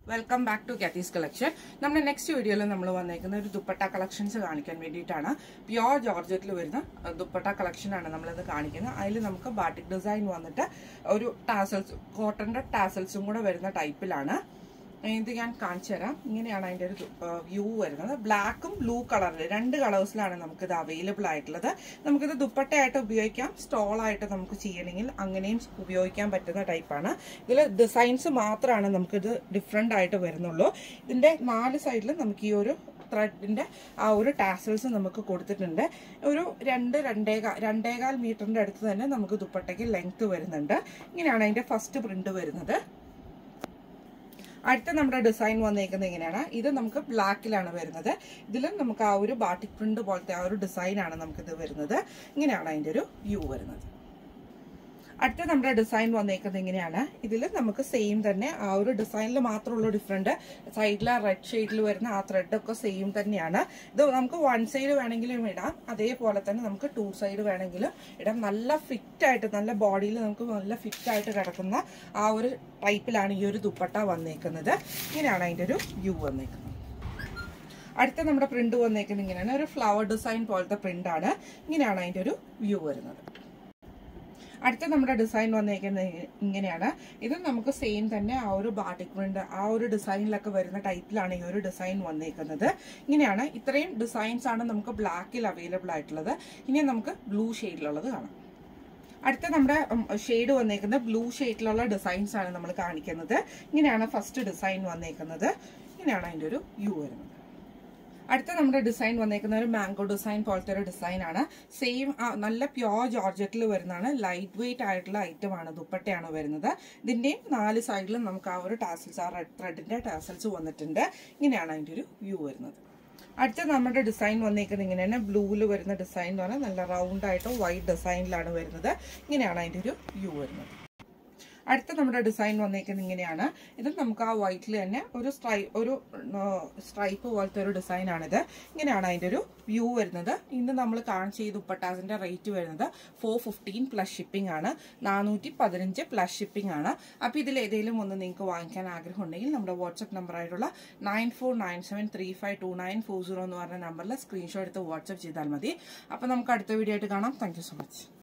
welcome back to കാത്തീസ് collection നമ്മുടെ next വീഡിയോയിൽ നമ്മൾ വന്നേക്കുന്ന ഒരു ദുപ്പട്ട കളക്ഷൻസ് കാണിക്കാൻ വേണ്ടിയിട്ടാണ് പ്യോർ ജോർജറ്റിൽ വരുന്ന അഹ്, ദുപ്പട്ട കളക്ഷനാണ് നമ്മളിത് കാണിക്കുന്നത് അതിൽ നമുക്ക് ബാട്ടിക് ഡിസൈൻ വന്നിട്ട് ഒരു ടാസൽസ് കോട്ടന്റെ ടാസൽസും കൂടെ വരുന്ന ടൈപ്പിലാണ് ഇത് ഞാൻ കാണിച്ചു തരാം ഇങ്ങനെയാണ് അതിന്റെ ഒരു വ്യൂ വരുന്നത് ബ്ലാക്കും ബ്ലൂ കളറിൽ രണ്ട് കളേഴ്സിലാണ് നമുക്കിത് അവൈലബിൾ ആയിട്ടുള്ളത് നമുക്കിത് ദുപ്പട്ടയായിട്ട് ഉപയോഗിക്കാം സ്റ്റോൾ ആയിട്ട് നമുക്ക് ചെയ്യണമെങ്കിൽ അങ്ങനെയും ഉപയോഗിക്കാൻ പറ്റുന്ന ടൈപ്പാണ് ഇതിൽ ഡിസൈൻസ് മാത്രമാണ് നമുക്കിത് ഡിഫറെൻ്റ് ആയിട്ട് വരുന്നുള്ളൂ ഇതിന്റെ നാല് സൈഡിൽ നമുക്ക് ഈ ഒരു ത്രെഡിന്റെ ആ ഒരു ടാസൽസ് നമുക്ക് കൊടുത്തിട്ടുണ്ട് ഒരു രണ്ട് രണ്ടേകാൽ രണ്ടേകാൽ മീറ്ററിന്റെ അടുത്ത് തന്നെ നമുക്ക് ദുപ്പട്ടയ്ക്ക് ലെങ്ത് വരുന്നുണ്ട് ഇങ്ങനെയാണ് അതിന്റെ ഫസ്റ്റ് പ്രിന്റ് വരുന്നത് അടുത്ത നമ്മുടെ ഡിസൈൻ വന്നേക്കുന്നത് ഇങ്ങനെയാണ് ഇത് നമുക്ക് ബ്ലാക്കിലാണ് വരുന്നത് ഇതിലും നമുക്ക് ആ ഒരു ബാട്ടിക് പ്രിന്റ് പോലത്തെ ആ ഒരു ഡിസൈനാണ് നമുക്കിത് വരുന്നത് ഇങ്ങനെയാണ് അതിന്റെ ഒരു വ്യൂ വരുന്നത് അടുത്ത നമ്മുടെ ഡിസൈൻ വന്നേക്കുന്നത് ഇങ്ങനെയാണ് ഇതിൽ നമുക്ക് സെയിം തന്നെ ആ ഒരു ഡിസൈനിൽ മാത്രമുള്ള ഡിഫറെന്റ് സൈഡിൽ റെഡ് ഷെയ്ഡിൽ വരുന്ന ആ ത്രെഡ് ഒക്കെ സെയിം തന്നെയാണ് ഇത് നമുക്ക് വൺ സൈഡ് വേണമെങ്കിലും ഇടാം അതേപോലെ തന്നെ നമുക്ക് ടു സൈഡ് വേണമെങ്കിലും ഇടാം നല്ല ഫിറ്റ് ആയിട്ട് നല്ല ബോഡിയിൽ നമുക്ക് നല്ല ഫിറ്റ് ആയിട്ട് കിടക്കുന്ന ആ ഒരു ടൈപ്പിലാണ് ഈ ഒരു ദുപ്പട്ട വന്നേക്കുന്നത് ഇങ്ങനെയാണ് അതിന്റെ ഒരു വ്യൂ വന്നേക്കുന്നത് അടുത്ത നമ്മുടെ പ്രിന്റ് വന്നേക്കുന്നത് ഇങ്ങനെയാണ് ഒരു ഫ്ലവർ ഡിസൈൻ പോലത്തെ പ്രിന്റ് ആണ് ഇങ്ങനെയാണ് അതിന്റെ ഒരു വ്യൂ വരുന്നത് അടുത്ത നമ്മുടെ ഡിസൈൻ വന്നേക്കുന്നത് ഇങ്ങനെയാണ് ഇത് നമുക്ക് സെയിം തന്നെ ആ ഒരു ബാട്ടിക് പ്രിന്റ് ആ ഒരു ഡിസൈനിലൊക്കെ വരുന്ന ടൈപ്പിലാണ് ഈ ഒരു ഡിസൈൻ വന്നേക്കുന്നത് ഇങ്ങനെയാണ് ഇത്രയും ഡിസൈൻസ് ആണ് നമുക്ക് ബ്ലാക്കിൽ അവൈലബിൾ ആയിട്ടുള്ളത് ഇനി നമുക്ക് ബ്ലൂ ഷെയ്ഡിലുള്ളത് കാണാം അടുത്ത നമ്മുടെ ഷെയ്ഡ് വന്നേക്കുന്നത് ബ്ലൂ ഷെയ്ഡിലുള്ള ഡിസൈൻസ് ആണ് നമ്മൾ കാണിക്കുന്നത് ഇങ്ങനെയാണ് ഫസ്റ്റ് ഡിസൈൻ വന്നേക്കുന്നത് ഇങ്ങനെയാണ് അതിന്റെ ഒരു വ്യൂ വരുന്നത് അടുത്ത നമ്മുടെ ഡിസൈൻ വന്നേക്കുന്ന ഒരു മാംഗോ ഡിസൈൻ പോലത്തെ ഒരു ഡിസൈൻ ആണ് സെയിം നല്ല പ്യോർ ജോർജറ്റിൽ വരുന്നതാണ് ലൈറ്റ് വെയിറ്റ് ആയിട്ടുള്ള ഐറ്റം ആണ് ദുപ്പട്ടയാണ് വരുന്നത് ഇതിന്റെയും നാല് സൈഡിലും നമുക്ക് ആ ഒരു ടാസൽസ് ആ റെഡ് ത്രെഡിന്റെ ടാസൽസ് വന്നിട്ടുണ്ട് ഇങ്ങനെയാണ് അതിന്റെ ഒരു വ്യൂ വരുന്നത് അടുത്ത നമ്മുടെ ഡിസൈൻ വന്നേക്കുന്നത് ഇങ്ങനെയാണ് ബ്ലൂവിൽ വരുന്ന ഡിസൈൻ എന്ന് പറഞ്ഞാൽ നല്ല റൗണ്ട് ആയിട്ട് വൈറ്റ് ഡിസൈനിലാണ് വരുന്നത് ഇങ്ങനെയാണ് അതിന്റെ ഒരു വ്യൂ വരുന്നത് അടുത്ത നമ്മുടെ ഡിസൈൻ വന്നേക്കുന്നത് ഇങ്ങനെയാണ് ഇത് നമുക്ക് ആ വൈറ്റിൽ തന്നെ ഒരു സ്ട്രൈ ഒരു സ്ട്രൈപ്പ് പോലത്തെ ഒരു ഡിസൈൻ ആണിത് ഇങ്ങനെയാണ് അതിന്റെ ഒരു വ്യൂ വരുന്നത് ഇന്ന് നമ്മൾ കാണിച്ച ഈ ദുപ്പട്ടാസിന്റെ റേറ്റ് വരുന്നത് ഫോർ ഫിഫ്റ്റീൻ പ്ലസ് ഷിപ്പിംഗ് ആണ് നാനൂറ്റി പതിനഞ്ച് പ്ലസ് ഷിപ്പിംഗ് ആണ് അപ്പോൾ ഇതിൽ ഏതെങ്കിലും ഒന്ന് നിങ്ങൾക്ക് വാങ്ങിക്കാൻ ആഗ്രഹം ഉണ്ടെങ്കിൽ നമ്മുടെ വാട്സപ്പ് നമ്പർ ആയിട്ടുള്ള nine four nine seven three five two nine four zero എന്ന് പറഞ്ഞ നമ്പറിൽ സ്ക്രീൻഷോട്ട് എടുത്ത് വാട്സപ്പ് ചെയ്താൽ മതി അപ്പോൾ നമുക്ക് അടുത്ത വീഡിയോ ആയിട്ട് കാണാം താങ്ക് സോ മച്ച്